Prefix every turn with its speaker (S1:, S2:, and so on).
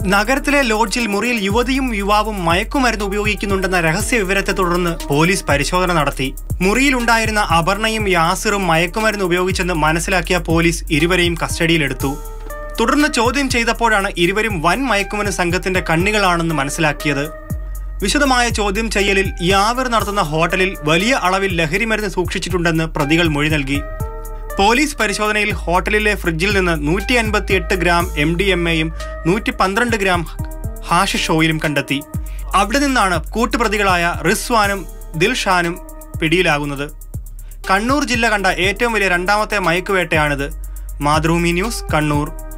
S1: നഗരത്തിലെ ലോഡ്ജിൽ മുറിയിൽ യുവതിയും യുവാവും മയക്കുമരുന്ന് ഉപയോഗിക്കുന്നുണ്ടെന്ന രഹസ്യ വിവരത്തെ തുടർന്ന് പോലീസ് പരിശോധന നടത്തി മുറിയിലുണ്ടായിരുന്ന അപർണയും യാസിറും മയക്കുമരുന്ന് ഉപയോഗിച്ചെന്ന് മനസ്സിലാക്കിയ പോലീസ് ഇരുവരെയും കസ്റ്റഡിയിലെടുത്തു തുടർന്ന് ചോദ്യം ചെയ്തപ്പോഴാണ് ഇരുവരും വൻ മയക്കുമരുന്ന് സംഘത്തിന്റെ കണ്ണികളാണെന്ന് മനസ്സിലാക്കിയത് വിശദമായ ചോദ്യം ചെയ്യലിൽ യാവർ നടത്തുന്ന ഹോട്ടലിൽ വലിയ അളവിൽ ലഹരിമരുന്ന് സൂക്ഷിച്ചിട്ടുണ്ടെന്ന് പ്രതികൾ മൊഴി നൽകി പോലീസ് പരിശോധനയിൽ ഹോട്ടലിലെ ഫ്രിഡ്ജിൽ നിന്ന് നൂറ്റി അൻപത്തിയെട്ട് ഗ്രാം എം ഡി എം എയും നൂറ്റി പന്ത്രണ്ട് ഗ്രാം ഹാഷിഷ് ഓയിലും കണ്ടെത്തി അവിടെ നിന്നാണ് കൂട്ടുപ്രതികളായ റിസ്വാനും ദിൽഷാനും പിടിയിലാകുന്നത് കണ്ണൂർ ജില്ല കണ്ട ഏറ്റവും വലിയ രണ്ടാമത്തെ മയക്കുവേട്ടയാണിത് മാതൃഭൂമി ന്യൂസ് കണ്ണൂർ